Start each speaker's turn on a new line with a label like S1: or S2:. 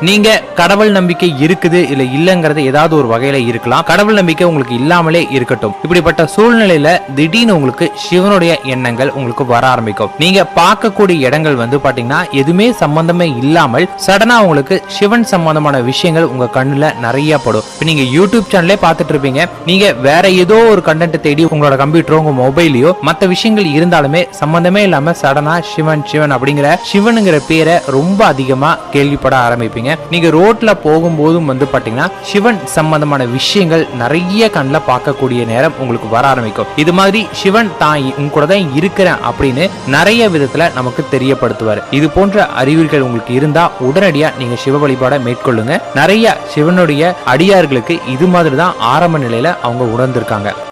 S1: நீங்க கடவுள் நம்பிக்கை இருக்குது இல்ல இல்லங்கிறது ஏதாவது ஒரு வகையில இருக்கலாம் கடவுள் நம்பிக்கை உங்களுக்கு இல்லாமலே இருக்கட்டும் இப்படிப்பட்ட சூழ்நிலையில திடீர்னு உங்களுக்கு சிவனுடைய எண்ணங்கள் உங்களுக்கு வர ஆரம்பிக்கும் நீங்க பார்க்கக்கூடிய இடங்கள் வந்து பாத்தீங்கன்னா எதுவுமே சம்பந்தமே இல்லாமல் சடனா உங்களுக்கு சிவன் சம்பந்தமான விஷயங்கள் உங்க கண்ணுல நிறைய படும் இப்ப நீங்க யூடியூப் சேனலே பார்த்துட்டு இருப்பீங்க நீங்க வேற ஏதோ ஒரு கண்டென்ட் தேடி உங்களோட கம்ப்யூட்டரோ உங்க மொபைலையோ மத்த விஷயங்கள் இருந்தாலுமே சம்பந்தமே இல்லாம சடனா சிவன் சிவன் அப்படிங்கிற சிவனுங்கிற பேரை ரொம்ப அதிகமா கேள்விப்பட ஆரம்பிப்பீங்க நீங்க ரோட்ல போகும்போதும் வந்து பாத்தீங்கன்னா சிவன் சம்பந்தமான விஷயங்கள் நிறைய கண்ணில் பார்க்கக்கூடிய நேரம் உங்களுக்கு வர ஆரம்பிக்கும் இது மாதிரி சிவன் தான் இ- உங்க கூட தான் இருக்கிறேன் அப்படின்னு நிறைய விதத்துல நமக்கு தெரியப்படுத்துவார் இது போன்ற அறிகுறிகள் உங்களுக்கு இருந்தா உடனடியா நீங்க சிவ வழிபாட மேற்கொள்ளுங்க நிறைய சிவனுடைய அடியார்களுக்கு இது மாதிரி தான் ஆரம்ப நிலையில அவங்க உணர்ந்திருக்காங்க